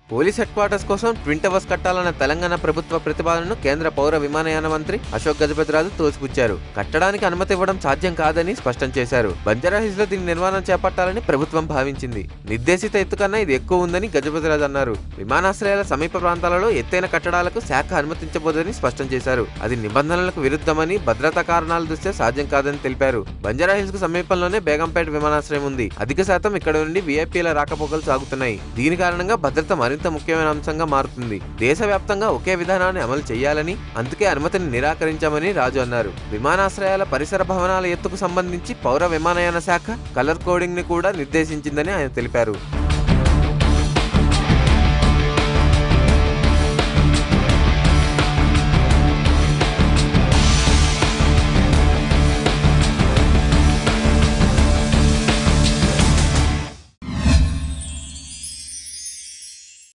police headquarters కోసం twin towers కట్టాలన్న తెలంగాణ ప్రభుత్వ ప్రతిపాదనను కేంద్ర పౌర విమానయాన మంత్రి అశోక్ గజపతిరాజు తోసిపుచ్చారు కట్టడానికి అనుమతి ఇవ్వడం సాధ్యం కాదని స్పష్టం చేశారు బంజారాహిల్స్ లో దీని నిర్మాణం చేపట్టాలని ప్రభుత్వం భావించింది నిర్దేశిత ఎత్తు కన్నా ఇది ఎక్కువ ఉందని గజపతిరాజు అన్నారు విమానాశ్రయాల సమీప ప్రాంతాలలో ఎత్తైన కట్టడాలకు శాఖ అనుమతించబోదని స్పష్టం చేశారు అది నిబంధనలకు విరుద్ధమని భద్రతా కారణాల దృష్ట్యా సాధ్యం కాదని తెలిపారు బంజారాహిల్స్ కు సమీపంలోనే బేగంపేట విమానాశ్రయం ఉంది అధిక శాతం ఇక్కడ నుండి వీఐపీల రాకపోకలు సాగుతున్నాయి దీని కారణంగా భద్రత మరింత ముఖ్యమైన అంశంగా మారుతుంది దేశవ్యాప్తంగా ఒకే విధానాన్ని అమలు చేయాలని అందుకే అనుమతిని నిరాకరించామని రాజు అన్నారు విమానాశ్రయాల పరిసర భవనాల ఎత్తుకు సంబంధించి పౌర విమానయాన శాఖ కలర్ కోడింగ్ ని కూడా నిర్దేశించిందని ఆయన తెలిపారు